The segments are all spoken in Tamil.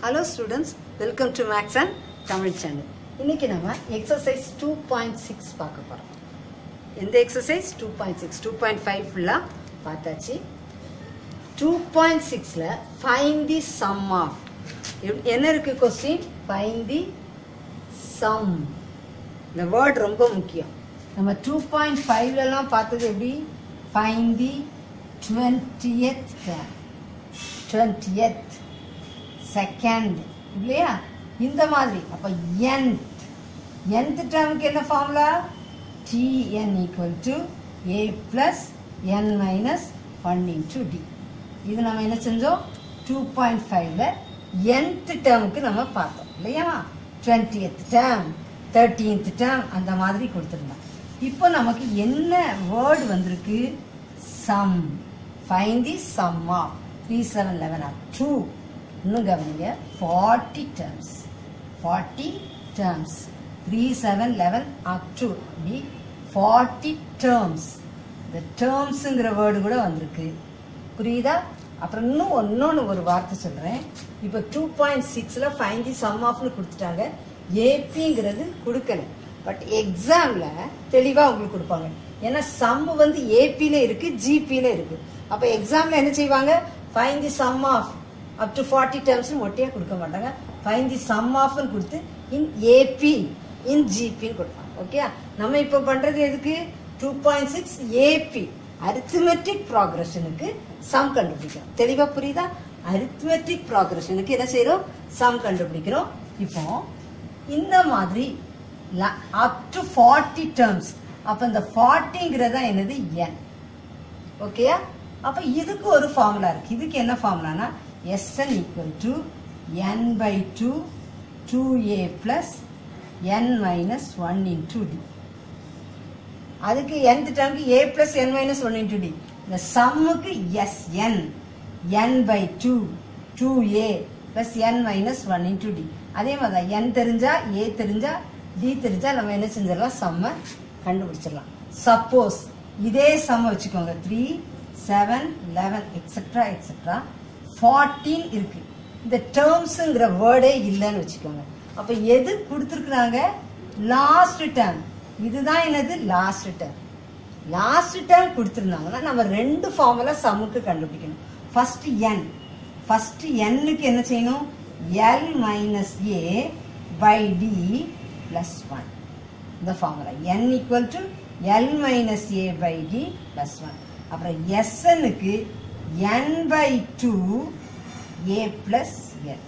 hello students welcome to maths and Tamil channel இன்னைக்கு நம்ம எக்ஸசைஸ் டூ பாயிண்ட் சிக்ஸ் பார்க்க போகிறோம் எந்த exercise two point six two point five ஃபுல்லாக பார்த்தாச்சு டூ பாயிண்ட் சிக்ஸில் ஃபைன் தி சம் ஆஃப் என்ன இருக்கு கொஸ்டின் ஃபைன் தி சம் இந்த வேர்ட் ரொம்ப முக்கியம் நம்ம டூ பாயிண்ட் ஃபைவ்லலாம் பார்த்தது எப்படி ஃபைன் தி டுவெண்ட்டியத் டுவெண்ட்டியத் செகண்ட் இல்லையா இந்த மாதிரி அப்போ nth nth டேர்முக்கு என்ன formula tn equal to A plus N minus one into D இது நம்ம என்ன செஞ்சோம் டூ பாயிண்ட் ஃபைவ்ல nth டேர்முக்கு நம்ம பார்த்தோம் இல்லையா டுவெண்ட்டியத் டேர்ம் தேர்ட்டீன்த் டேர்ம் அந்த மாதிரி கொடுத்துருந்தோம் இப்போ நமக்கு என்ன வேர்டு வந்திருக்கு sum find the sum of three seven eleven up to இன்னும் கவனிங்க forty terms forty terms three seven eleven up to be forty terms இந்த டேர்ம்ஸுங்கிற வேர்டு கூட வந்திருக்கு புரியுதா அப்புறம் இன்னும் இன்னொன்று ஒரு வார்த்தை சொல்கிறேன் இப்போ டூ பாயிண்ட் சிக்ஸில் ஃபைன் தி சம் ஆஃப்னு கொடுத்துட்டாங்க ஏபிங்கிறது கொடுக்கல பட் எக்ஸாமில் தெளிவாக உங்களுக்கு கொடுப்பாங்க ஏன்னா சம் வந்து ஏபியில் இருக்குது ஜிபியில் இருக்குது அப்போ எக்ஸாமில் என்ன செய்வாங்க find the sum of up to forty terms மொட்டையாக கொடுக்க மாட்டாங்க ஃபைன் தி சம் ஆஃப்னு கொடுத்து இன் ஏபி இன் ஜிபின்னு கொடுப்பாங்க ஓகே நம்ம இப்போ பண்ணுறது எதுக்கு two point six AP arithmetic ப்ராக்ரஷனுக்கு சம் கண்டுபிடிக்கிறோம் தெளிவாக புரியுதா அரித்மெட்டிக் ப்ராக்ரஷனுக்கு என்ன செய்கிறோம் சம் கண்டுபிடிக்கிறோம் இப்போ இந்த மாதிரி அப் டு ஃபார்ட்டி டேர்ம்ஸ் அப்போ இந்த ஃபார்ட்டிங்கிறதா என்னது என் ஓகேயா அப்போ இதுக்கு ஒரு ஃபார்முலா இருக்கு இதுக்கு என்ன ஃபார்முலானா SN equal to N by two two A plus N minus one into D அதுக்கு nth டேர்முக்கு A plus N minus one into D இந்த சம்முக்கு S N N by two two A plus N minus one into D அதே மாதிரி தான் என் தெரிஞ்சா ஏ தெரிஞ்சா டி தெரிஞ்சா நம்ம என்ன செஞ்சிடலாம் சம்மை கண்டுபிடிச்சிடலாம் சப்போஸ் இதே சம் வச்சுக்கோங்க three seven eleven etcetera etcetera fourteen இருக்கு இந்த டேர்ம்ஸுங்கிற வேர்டே இல்லைன்னு வச்சுக்கோங்க அப்போ எது கொடுத்துருக்குறாங்க லாஸ்ட் டேர்ம் இதுதான் என்னது லாஸ்ட் டேர்ம் லாஸ்ட் டேர்ம் கொடுத்துருந்தாங்கன்னா நம்ம ரெண்டு ஃபார்முலா சம்முக்கு கண்டுபிடிக்கணும் ஃபர்ஸ்ட் என் ஃபர்ஸ்ட் எண்ணுக்கு என்ன செய்யணும் L minus A by D plus one இந்த formula N equal to L minus A by D plus one அப்புறம் எஸ்எனுக்கு N by two A plus L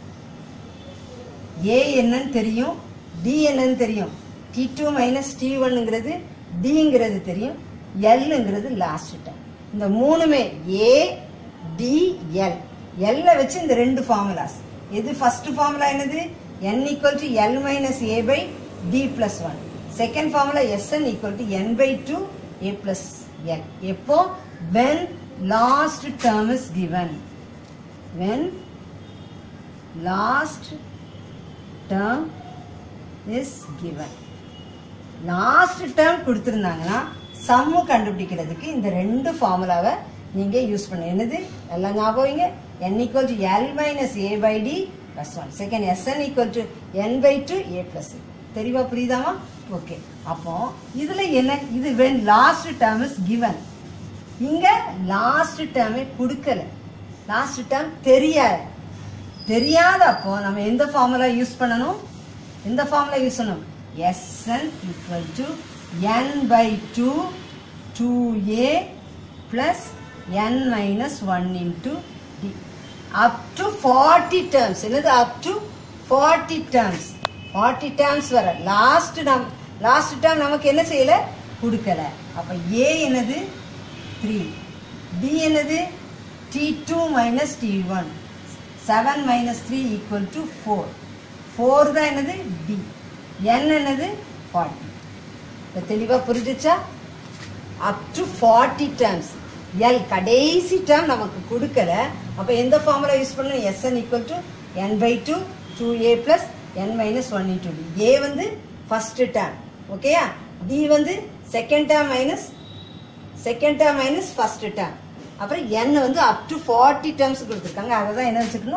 A என்னன்னு தெரியும் டி என்னன்னு தெரியும் டி டூ மைனஸ் டி ஒன்னுங்கிறது டிங்கிறது தெரியும் எல்லுங்கிறது லாஸ்ட் டைம் இந்த மூணுமே ஏ டி எல் எல்ல வச்சு இந்த ரெண்டு ஃபார்முலாஸ் எது ஃபர்ஸ்ட் ஃபார்முலா என்னது n equal to L minus A by D plus one second formula SN equal to N by two A plus L எப்போ when last term is given when last term is given last term கொடுத்துருந்தாங்கன்னா சம்மு கண்டுபிடிக்கிறதுக்கு இந்த ரெண்டு ஃபார்முலாவை நீங்க யூஸ் பண்ண என்னது எல்லாம் ஞாபகம் n equal to L minus A by D plus one second SN equal to N by two A plus தெளிவா புரியுதாமா ஓகே அப்போ இதுல என்ன இது when last term is given இங்க லாஸ்ட் டேர்மே கொடுக்கல லாஸ்ட் டேர்ம் தெரியாது தெரியாத அப்போ நம்ம எந்த ஃபார்முலா யூஸ் பண்ணணும் எந்த ஃபார்முலா யூஸ் பண்ணணும் SN equal to N by two two A plus N minus one into D up to forty terms என்னது up to forty terms forty terms வர லாஸ்ட் நம் லாஸ்ட் டேர்ம் நமக்கு என்ன செய்யல கொடுக்கல அப்போ ஏ என்னது த்ரீ டி என்னது D two minus D one seven minus three equal to four four தான் என்னது டி என் என்னது ஃபார்ட்டி இப்போ தெளிவாக புரிஞ்சிச்சா up to forty terms L கடைசி டேர்ம் நமக்கு கொடுக்கல அப்போ எந்த ஃபார்முலா யூஸ் பண்ணணும் SN equal to N by two two A plus N minus one into D A வந்து ஃபர்ஸ்ட் டேர்ம் ஓகேயா டி வந்து second term minus second term minus first term அப்புறம் n வந்து அப் டு ஃபார்ட்டி டேர்ம்ஸ் கொடுத்துருக்காங்க அதை தான் என்ன வச்சுக்கணும்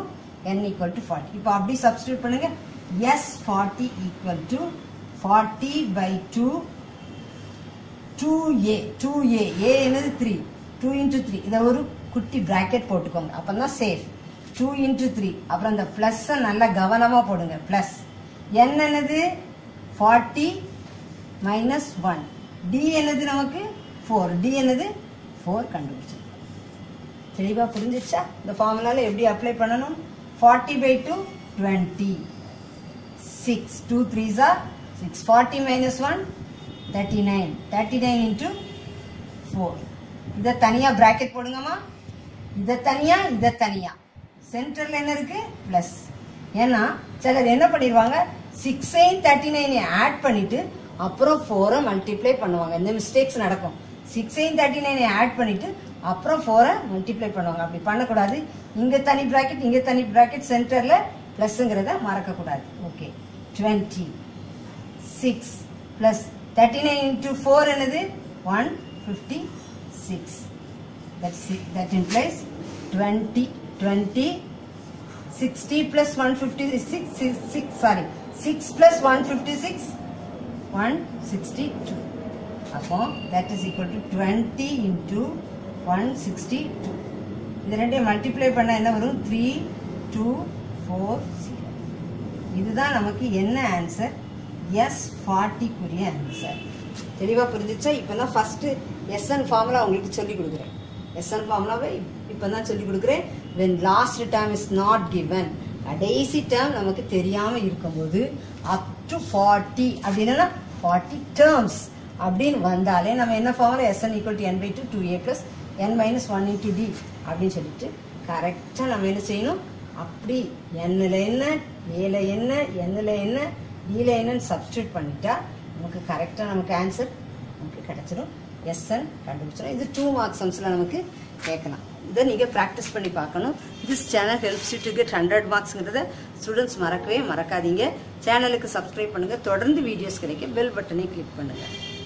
n equal to 40 இப்போ அப்படி சப்ஸ்டியூட் பண்ணுங்க s 40 equal to 40 by 2 2a 2a a என்னது 3 2 into 3 இதை ஒரு குட்டி பிராக்கெட் போட்டுக்கோங்க அப்பதான் சேஃப் 2 into 3 அப்புறம் அந்த பிளஸ் நல்லா கவனமா போடுங்க பிளஸ் n என்னது 40 மைனஸ் ஒன் டி என்னது நமக்கு ஃபோர் டி என்னது ஃபோர் கண்டுபிடிச்சிருக்கோம் தெளிவா புரிஞ்சிச்சா இந்த ஃபார்முலால எப்படி அப்ளை பண்ணணும் forty by two twenty six two threes are six forty minus one thirty nine thirty nine into four இதை தனியாக ப்ராக்கெட் போடுங்கம்மா இதை தனியாக இதை தனியாக சென்டரில் என்ன இருக்கு ப்ளஸ் ஏன்னா சிலர் என்ன பண்ணிடுவாங்க சிக்ஸையும் தேர்ட்டி நைனையும் ஆட் பண்ணிட்டு அப்புறம் ஃபோரை மல்டிப்ளை பண்ணுவாங்க இந்த மிஸ்டேக்ஸ் நடக்கும் சிக்ஸையும் தேர்ட்டி நைனையும் ஆட் பண்ணிட்டு அப்புறம் ஃபோரை மல்டிப்ளை பண்ணுவாங்க அப்படி பண்ணக்கூடாது இங்கே தனி ப்ராக்கெட் இங்கே தனி ப்ராக்கெட் சென்டரில் ப்ளஸ்ஸுங்கிறத மறக்கக்கூடாது okay twenty six plus thirty nine into four என்னது one fifty six that that implies 20 20 60 plus 156 6, 6 sorry 6 plus 156 162 அப்போ that is equal to 20 into 162 இது ரெண்டையும் மல்டிப்ளை பண்ணா என்ன வரும் த்ரீ டூ ஃபோர் ஜீரோ இதுதான் நமக்கு என்ன ஆன்சர் எஸ் ஃபார்ட்டிக்குரிய ஆன்சர் தெளிவாக புரிஞ்சிச்சா இப்போ தான் ஃபஸ்ட்டு எஸ்என் ஃபார்முலா உங்களுக்கு சொல்லி கொடுக்குறேன் எஸ்என் ஃபார்முலாவை இப்போ தான் சொல்லி கொடுக்குறேன் when last term is not given கடைசி டேர்ம் நமக்கு தெரியாமல் இருக்கும்போது அப் டு ஃபார்ட்டி அப்படின்னா ஃபார்ட்டி டேர்ம்ஸ் அப்படின்னு வந்தாலே நம்ம என்ன formula SN equal to N by two two A plus N minus one into D அப்படின்னு சொல்லிட்டு கரெக்டாக நம்ம என்ன செய்யணும் அப்படி என்னல என்ன ஏல என்ன என்னல என்ன டில என்னன்னு சப்ஸ்டியூட் பண்ணிட்டா நமக்கு கரெக்டாக நமக்கு ஆன்சர் நமக்கு கிடைச்சிடும் எஸ்என் கண்டுபிடிச்சிடும் இது டூ மார்க்ஸ் சம்ஸில் நமக்கு கேட்கலாம் இதை நீங்கள் ப்ராக்டிஸ் பண்ணி பார்க்கணும் this channel helps to get hundred மார்க்ஸ்ங்கிறத ஸ்டூடெண்ட்ஸ் மறக்கவே மறக்காதீங்க சேனலுக்கு சப்ஸ்கிரைப் பண்ணுங்கள் தொடர்ந்து வீடியோஸ் கிடைக்க பெல் பட்டனை கிளிக் பண்ணுங்கள்